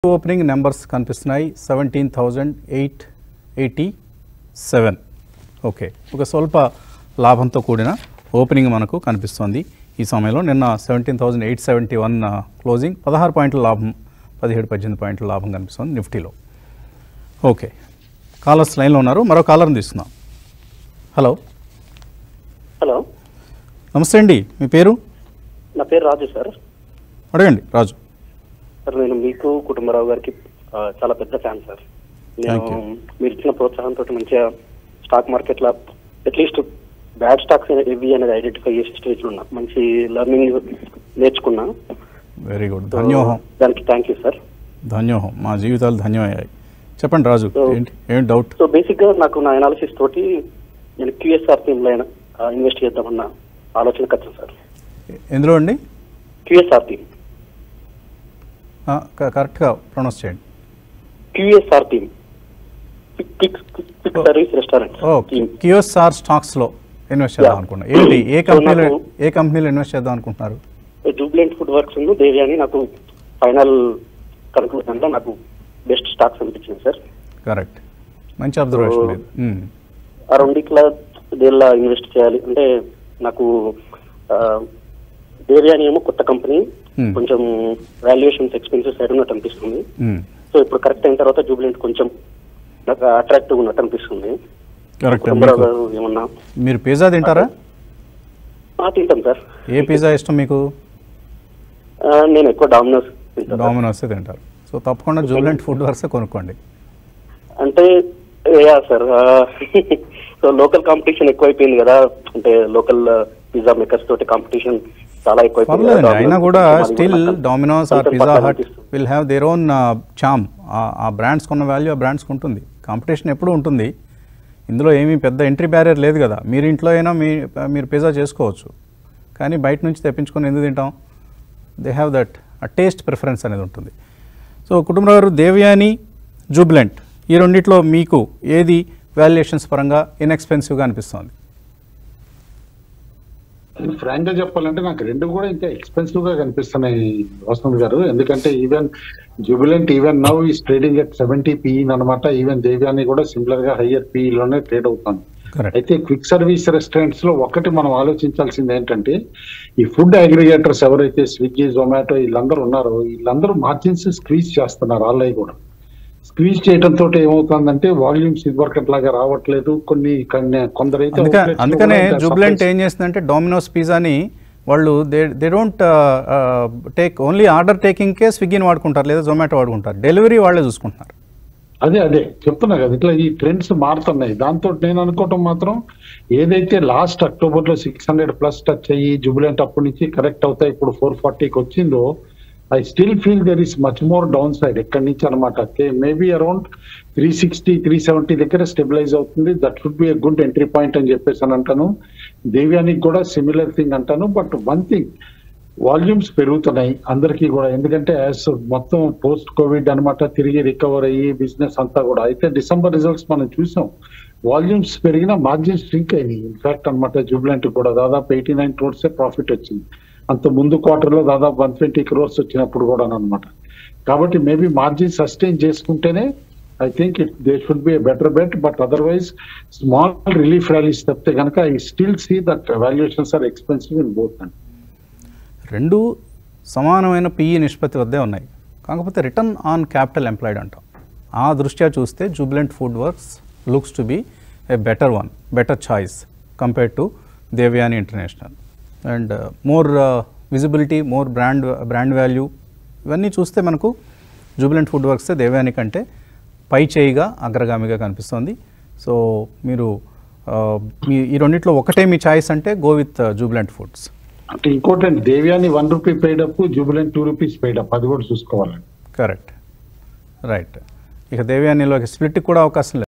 Opening numbers కనిపిస్తున్నాయి seventeen thousand eight eighty seven okay ఒక స్వల్ప లాభంతో కూడిన ఓపెనింగ్ మనకు కనిపిస్తోంది ఈ సమయంలో నిన్న seventeen thousand eight seventy one closing పదహారు పాయింట్ల లాభం పదిహేడు పద్దెనిమిది పాయింట్ల లాభం కనిపిస్తుంది నిఫ్టీలో ఓకే కాలర్స్ లైన్లో ఉన్నారు మరో కాలర్ని తీసుకుందాం హలో హలో నమస్తే అండి మీ పేరు నా పేరు రాజు సార్ అడగండి రాజు సార్ నేను మీకు కుటుంబరావు గారికి ఆ, చాలా పెద్ద ఫ్యాన్ సార్ నేను Thank you. మీరు ఇచ్చిన ప్రోత్సాహంతో మంచిగా స్టాక్ మార్కెట్ లో అట్లీస్ట్ బ్యాడ్ స్టాక్స్ ఇవి అనేది ఐడెంటిఫై చేసే స్టేజ్ ఉన్నా మంచి లెర్నింగ్ నేర్చుకున్నా వెరీ గుడ్ So, ధన్యోహం దానికి థ్యాంక్ యూ సార్ ధన్యోహం మా జీవితాలు ధన్యమయ్యాయి చెప్పండి రాజు So- ఏంటి ఏంటి డౌట్ సో బేసిక్ గా నాకు నా అనాలిసిస్ తోటి నేను క్యూఎస్ఆర్ టీమ్ లో ఇన్వెస్ట్ చేద్దామన్న ఆలోచనకు వచ్చాను సార్ ఎందులో అండి క్యూఎస్ఆర్ టీమ్ ఆ, క- కరెక్ట్గా ప్రొనౌన్స్ చేయండి QSR team quick quick Oh. Service restaurant ఓ టీమ్ కియోసార్ స్టాక్స్లో ఇన్వెస్ట్ చేద్దాం Yeah. అనుకున్నా ఏంటి ఏ So కంపెనీలో నాకు- ఏ కంపెనీలో ఇన్వెస్ట్ చేద్దాం అనుకుంటున్నారు జూబ్లెంట్ ఫుడ్ వర్క్స్ ఉంది దేవ్యాని నాకు ఫైనల్ కన్క్లూజన్ లో నాకు బెస్ట్ స్టాక్స్ అనిపించింది సార్ కరెక్ట్ మంచి అబ్జర్వేషన్ So- లేదు మ్మ్. ఆ రెండిట్లా దేనిలా ఇన్వెస్ట్ చేయాలి అంటే నాకు ఆ, దేవ్యాని ఏమో కొత్త కంపెనీ Hmm. కొంచెం వాల్యుయేషన్స్ ఎక్స్పెన్సివ్ సైడ్ ఉన్నట్టు అనిపిస్తుంది మ్మ్. సో ఇప్పుడు కరెక్ట్ అయిన తర్వాత జూబ్లెంట్ కొంచెం నాకు అట్రాక్టివ్ ఉన్నట్టు అనిపిస్తుంది కరెక్ట్ కుటుంబరావు మీకు గారు ఏమన్నా మీరు పిజ్జా తింటారా ఆ, తింటాం సార్ ఏ పిజ్జా ఇష్టం మీకు ఆ, నేను ఎక్కువ డామినోస్ తింటాను సార్. డామినోస్ తింటారు సో తప్పకుండా జూబ్లెంట్ ఫుడ్ వర్క్స్ కొనుక్కోండి అంటే yeah sir so local competition ఎక్కువైపోయింది కదా అంటే లోకల్ పిజ్జా మేకర్స్ తోటి కాంపిటీషన్ చాలా ఎక్కువైపోయింది పర్లేదండి కదా. అయినా కూడా అది స్టిల్ కొంచెం డామినోస్ ఆర్ కొంచెం పిజ్జా పక్కన హట్ అనిపిస్తుంది. Will have their own charm uh brands కొన్న వాల్యూ ఆ బ్రాండ్స్కి ఉంటుంది కాంపిటీషన్ ఎప్పుడూ ఉంటుంది ఇందులో ఏమీ పెద్ద ఎంట్రీ బ్యారియర్ లేదు కదా మీరు ఇంట్లో అయినా మీ మీరు పిజ్జా చేసుకోవచ్చు కానీ బయట నుంచి తెప్పించుకొని ఎందుకు తింటాం they have that uh taste preference అనేది ఉంటుంది సో కుటుంబరావు గారు దేవయాని జూబ్లెంట్ ఈ రెండిట్లో మీకు ఏది వాల్యుయేషన్స్ పరంగా ఇన్ఎక్స్పెన్సివ్గా అనిపిస్తుంది ఫ్రాంక్ గా చెప్పాలంటే నాకు రెండు కూడా ఇంకా ఎక్స్పెన్సివ్ గా కనిపిస్తున్నాయి వసంత్ గారు ఎందుకంటే ఈవెన్ జూబిలెంట్ ఈవెన్ నౌ ఈ ట్రేడింగ్ ఎట్ సెవెంటీ పీ అనమాట ఈవెన్ దేవ్యాని కూడా సిమిలర్ గా హయ్యర్ పీ లోనే ట్రేడ్ అవుతుంది కరెక్ట్ అయితే క్విక్ సర్వీస్ రెస్టారెంట్స్ లో ఒకటి మనం ఆలోచించాల్సింది ఏంటంటే ఈ ఫుడ్ అగ్రిగేటర్స్ ఎవరైతే స్విగ్గీ జొమాటో వీళ్ళందరూ ఉన్నారో వీళ్ళందరూ మార్జిన్స్ స్క్వీజ్ చేస్తున్నారు ఆన్లైన్ కూడా స్క్వీజ్ చేయడంతో ఏమవుతుందంటే వాల్యూమ్స్ ఇదివరకట్ లాగా రావట్లేదు కొన్ని కొన్ని- కొందరైతే అందుక outlets లో అందుకనే కూడా ఇంకా జూబ్లెంట్ supplies- ఏం చేస్తుందంటే డామినోస్ పిజ్జాని వాళ్ళు they they don't take only order టేకింగ్కే స్విగ్గీని వాడుకుంటారు లేదా జొమాటో వాడుకుంటారు డెలివరీ వాళ్ళే చూసుకుంటున్నారు అదే అదే చెప్తున్నా కదా ఇట్లా ఈ ట్రెండ్స్ మారుతున్నాయి దాంతో నేను అనుకోవటం మాత్రం ఏదైతే లాస్ట్ అక్టోబర్ లో సిక్స్ హండ్రెడ్ ప్లస్ టచ్ అయ్యి జుబిలెంట్ అప్పటి నుంచి కరెక్ట్ అవుతాయి ఇప్పుడు ఫోర్ ఫార్టీకి వచ్చిందో I still feel there is much more down side ఎక్కడి నుంచి అనమాట maybe around three sixty three seventy దగ్గర స్టెబిలైజ్ అవుతుంది that should be a good entry point అని చెప్పేసి అని అంటాను దేవ్యానికి కూడా సిమిలర్ థింగ్ అంటాను బట్ వన్ థింగ్ వాల్యూమ్స్ పెరుగుతున్నాయి అందరికీ కూడా ఎందుకంటే యాజ్ మొత్తం పోస్ట్ కోవిడ్ అన్నమాట తిరిగి రికవర్ అయ్యి బిజినెస్ అంతా కూడా అయితే డిసెంబర్ రిజల్ట్స్ మనం చూసాం వాల్యూమ్స్ పెరిగిన మార్జిన్స్ స్ట్రింక్ అయినాయి ఇన్ఫాక్ట్ అనమాట జూబ్లెంట్ కూడా దాదాపు ఎయిటీ నైన్ క్రోర్స్ ప్రాఫిట్ వచ్చింది అంత ముందు క్వార్టర్ లో దాదాపు వన్ ట్వంటీ క్రోర్స్ వచ్చినప్పుడు కూడా అనమాట కాబట్టి మేబీ మార్జిన్ సస్టైన్ చేసుకుంటేనే I think it they should be better bet but otherwise small relief rallies తప్పితే కనుక I still see that valuations are expensive in both అండి రెండు సమానమైన పిఈ నిష్పత్తి వద్దే ఉన్నాయి కాకపోతే రిటర్న్ ఆన్ క్యాపిటల్ ఎంప్లాయిడ్ అంటాం ఆ దృష్ట్యా చూస్తే Jubilant food works looks to be a better one better choice compared to Devyani International and more visibility more brand brand value ఇవన్నీ చూస్తే మనకు జూబ్లెంట్ ఫుడ్ వర్క్స్ దేవ్యాని కంటే పై చేయిగా అగ్రగామిగా కనిపిస్తోంది సో మీరు ఆ, మీ ఈ రెండిట్లో ఒకటే మీ చాయిస్ అంటే గో విత్ జూబ్లెంట్ ఫుడ్స్ అంటే ఇంకోటి అండి Devyani one rupee paid up Jubilant two rupees paid up అది కూడా చూసుకోవాలండి కరెక్ట్ రైట్ ఇక దేవ్యానిలోకి స్ప్లిట్కి కూడా అవకాశం లేదు